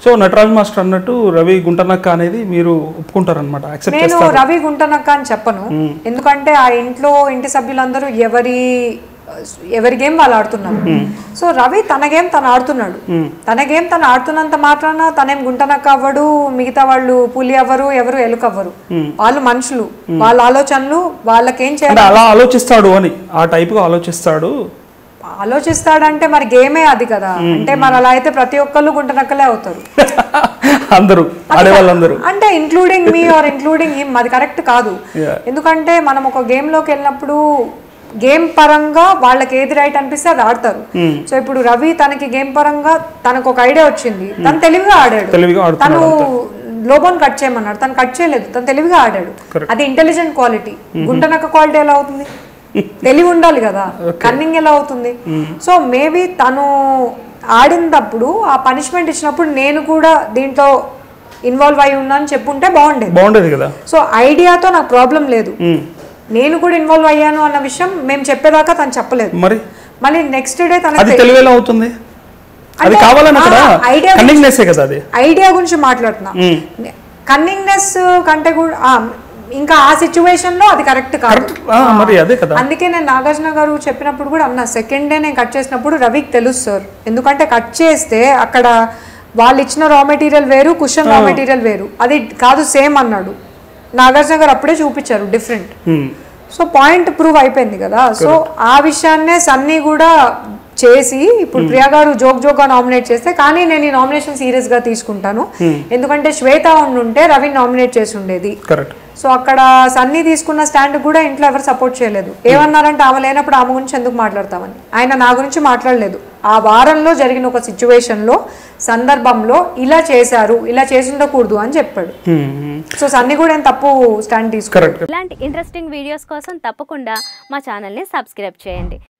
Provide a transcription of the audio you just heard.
So Nataraj master అన్నట్టు రవి గుంటనక్క అనేది మీరు ఒప్పుకుంటారనమాట యాక్సెప్ట్ నేను చేస్తారు రవి గుంటనక్క అని చెప్పను ఎందుకంటే ఆ ఇంట్లో ఇంటి సభ్యులందరూ ఎవరి ఎవరి గేమ్ వాళ్ళు ఆడుతున్నారు సో రవి తన గేమ్ తను ఆడుతున్నాడు తన గేమ్ తను ఆడుతున్నంత మాత్రాన తనేం గుంటనక్క అవ్వడు మిగతా వాళ్ళు పులి అవ్వరు ఎవరు ఎలుక అవ్వరు వాళ్ళు మనుషులు వాళ్ళ ఆలోచనలు వాళ్ళకేం చేయాలి అంటే అలా ఆలోచిస్తాడు అని ఆ టైప్గా ఆలోచిస్తాడు ఆలోచిస్తాడంటే మరి గేమే అది కదా అంటే మరి అలా అయితే ప్రతి ఒక్కళ్ళు గుంటనక్కలే అవుతారు అందరూ ఆడేవాళ్ళందరూ అంటే including me or including him అది కరెక్ట్ కాదు Yeah. ఎందుకంటే మనం ఒక గేమ్ లోకి వెళ్ళినప్పుడు గేమ్ పరంగా వాళ్ళకి ఏది రైట్ అనిపిస్తే అది ఆడతారు సో ఇప్పుడు రవి తనకి గేమ్ పరంగా తనకు ఒక ఐడియా వచ్చింది తను తెలివిగా ఆడాడు తెలివిగా తను ఆడుతున్నాడు లోబోన్ కట్ చేయమన్నాడు తను కట్ చేయలేదు తను తెలివిగా ఆడాడు అది ఇంటెలిజెంట్ క్వాలిటీ గుంటనక్క క్వాలిటీ ఎలా అవుతుంది తెలివి ఉండాలి కదా కన్నింగ్ ఎలా అవుతుంది సో మేబీ తను ఆడినప్పుడు ఆ పనిష్మెంట్ ఇచ్చినప్పుడు నేను కూడా దీంట్లో ఇన్వాల్వ్ అయి ఉన్నాను చెప్పుంటే బాగుండేది బాగుండేది కదా సో ఐడియాతో నాకు ప్రాబ్లం లేదు ఉమ్. నేను కూడా ఇన్వాల్వ్ అయ్యాను అన్న విషయం మేము చెప్పేదాకా తను చెప్పలేదు మరి మళ్ళీ నెక్స్ట్ డే తన అది తెలివేలా అవుతుంది అది అంటే, కావాలని అక్కడ ఆ, idea కన్నింగ్నెస్సే కదా అది ఐడియా గురించి మాట్లాడుతున్నా ఉమ్. కన్నింగ్నెస్ కంటే కూడా ఆ, ఇంకా ఆ సిచ్యువేషన్ లో అది కరెక్ట్ కాదు ఆ, మరి అదే కదా అందుకే నేను నాగార్జున గారు చెప్పినప్పుడు కూడా అన్నా సెకండ్ డే నేను కట్ చేసినప్పుడు రవికి తెలుసు సార్ ఎందుకంటే కట్ చేస్తే అక్కడ వాళ్ళు ఇచ్చిన రా మెటీరియల్ వేరు కుషన్ రా మెటీరియల్ వేరు అది కాదు సేమ్ అన్నాడు నాగార్జున గారు అప్పుడే చూపించారు different um. So point prove అయిపోయింది కదా సో ఆ విషయాన్నే సన్నీ కూడా చేసి ఇప్పుడు ప్రియా గారు జోక్ జోక్ గా నామినేట్ చేస్తే కానీ నేను ఈ నామినేషన్ సీరియస్ గా తీసుకుంటాను ఎందుకంటే శ్వేత ఉండుంటే రవి నామినేట్ చేసి ఉండేది కరెక్ట్ సో అక్కడ సన్నీ తీసుకున్న స్టాండ్ కూడా ఇంట్లో ఎవరు సపోర్ట్ చేయలేదు ఏమన్నారంటే ఆమె లేనప్పుడు ఆమె గురించి ఎందుకు మాట్లాడతామని ఆయన నా గురించి మాట్లాడలేదు ఆ వారంలో జరిగిన ఒక సిచ్యువేషన్ లో సందర్భంలో ఇలా చేశారు ఇలా చేసి ఉండకూడదు అని చెప్పాడు సో సన్నీ కూడా ఏం తప్పు స్టాండ్ తీసుకు కరెక్ట్ ఇలాంటి ఇంట్రెస్టింగ్ వీడియోస్ కోసం తప్పకుండా మా ఛానల్ని సబ్స్క్రైబ్ చేయండి